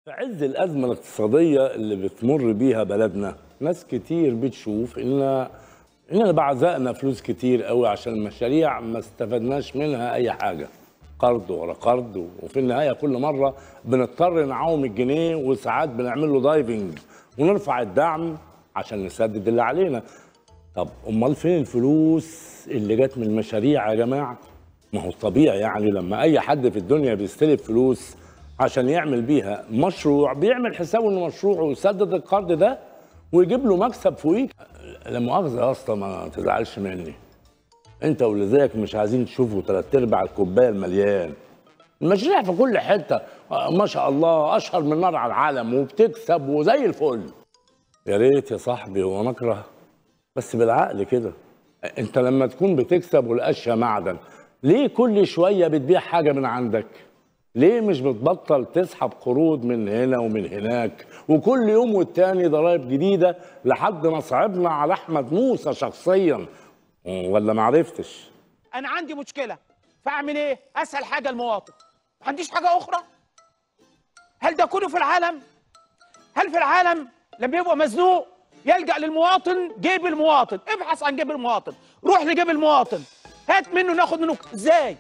في عز الأزمة الاقتصادية اللي بتمر بيها بلدنا ناس كتير بتشوف إن إننا بعزقنا فلوس كتير قوي عشان المشاريع ما استفدناش منها أي حاجة قرض ورا قرض وفي النهاية كل مرة بنضطر نعوم الجنيه وساعات بنعمل له دايفنج ونرفع الدعم عشان نسدد اللي علينا طب امال فين الفلوس اللي جت من المشاريع يا جماعه ما هو طبيعي يعني لما اي حد في الدنيا بيستلف فلوس عشان يعمل بيها مشروع بيعمل حسابه ان مشروعه يسدد القرض ده ويجيب له مكسب فوقيه لا مؤاخذه يا اسطى ما تزعلش مني انت واللي زيك مش عايزين تشوفوا تلات ارباع الكوبايه المليان المشاريع في كل حته آه، ما شاء الله اشهر من نار على العالم وبتكسب وزي الفل يا ريت يا صاحبي هو نكره بس بالعقل كده انت لما تكون بتكسب والاشياء معدن ليه كل شويه بتبيع حاجه من عندك ليه مش بتبطل تسحب قروض من هنا ومن هناك وكل يوم والتاني ضرائب جديده لحد ما صعبنا على احمد موسى شخصيا ولا معرفتش انا عندي مشكله فاعمل ايه اسهل حاجه المواطن ما عنديش حاجه اخرى هل ده كله في العالم هل في العالم لما يبقى مزنوق يلجا للمواطن جيب المواطن ابحث عن جيب المواطن روح لجيب المواطن هات منه ناخد منه ازاي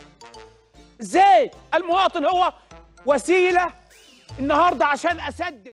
ازاي المواطن هو وسيله النهارده عشان اسدد